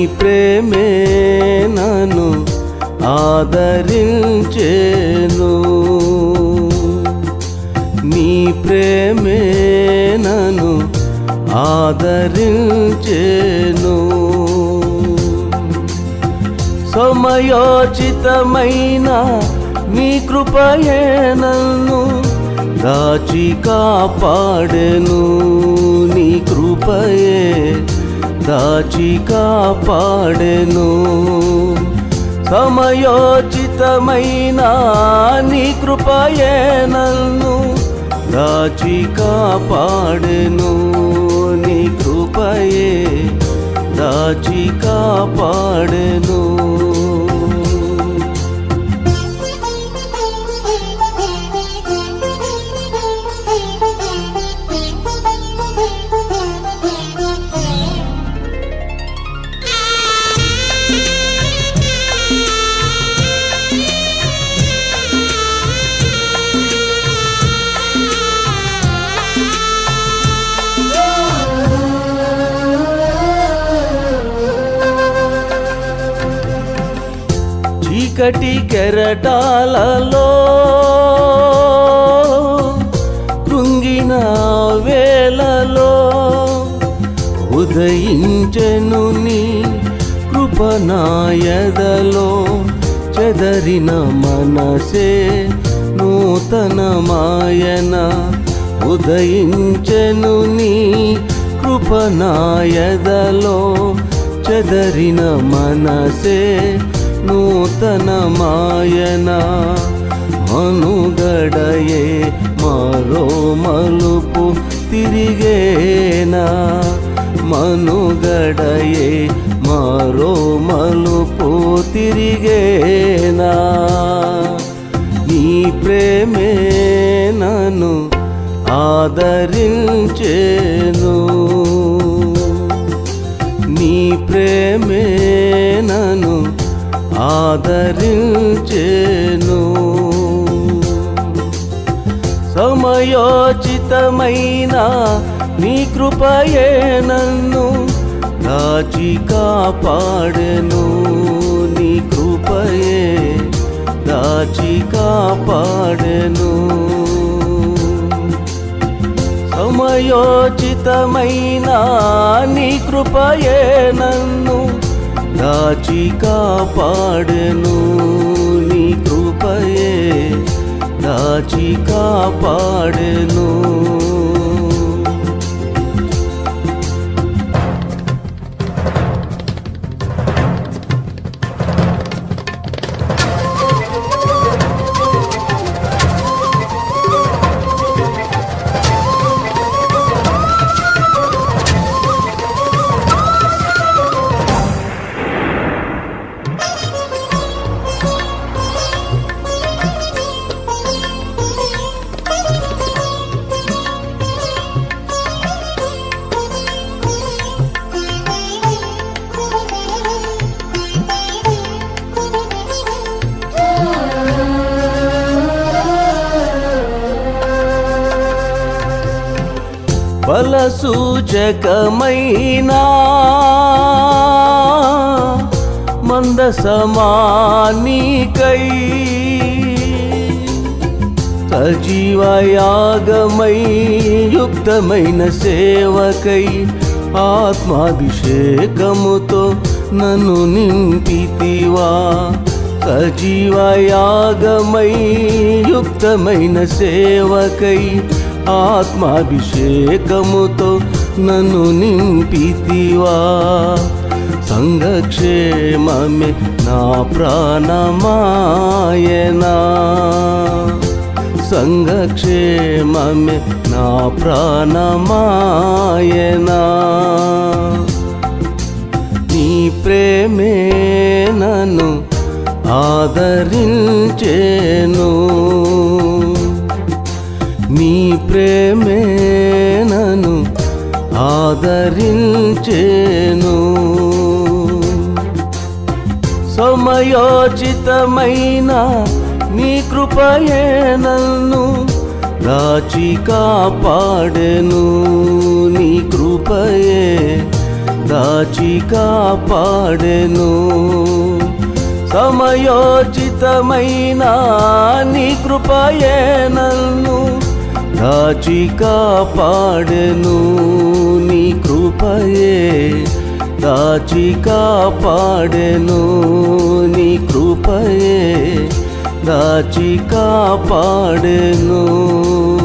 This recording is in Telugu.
ప్రేమే నన్ను ఆదరించేను నీ ప్రేమే నన్ను ఆదరించేను సమయోచితమైన నీ కృపయే నన్ను దాచి కాపాడెను నీ కృపయే దాచి కాపాడెను సమయోచితమైన నీ కృపయే నన్ను దాచి కాపాడెను నీ కృపయే దాచి కాపాడెను చీకటి కెరటాలలో కృంగిన వేలలో ఉదయించెను నీ కృపనాయదలో చెదరిన మనసే నూతన మాయన ఉదయించెను నీ కృపనాయదలో చెదరిన మనసే నూతన మాయన మనుగడయే మరో మలుపు తిరిగేనా మనుగడయే మరో మలుపు తిరిగేనా నీ ప్రేమే నన్ను ఆదరించేను నీ ప్రేమే నన్ను ఆదరించేను సమయోచితమైన నీ కృపయే నన్ను దాచి కాపాడెను నీ కృపయే దాచి కాపాడెను సమయోచితమైన నీ కృపయే నన్ను దాచి కాపాడెను నీ కృపయే దాచి కాపాడెను బలసూచకమైనా మందసమానికై సజీవయాగమై యుక్తమైన సేవకై ఆత్మాభిషేకముతో నన్ను నింపితివా సజీవయాగమై యుక్తమైన సేవకై ఆత్మాభిషేకముతో నన్ను నింపితివా సంఘక్షేమమే నా ప్రాణమాయనా సంఘక్షేమమే నా ప్రాణమాయనా నీ ప్రేమే నన్ను ఆదరించేను నీ ప్రేమే నన్ను ఆదరించేను సమయోచితమైన నీ కృపయే నన్ను దాచి కాపాడెను నీ కృపయే దాచి కాపాడెను సమయోచితమైన నీ కృపయే నన్ను దాచి కాపాడెను నీ కృపయే దాచి కాపాడెను నీ కృపయే దాచి కాపాడెను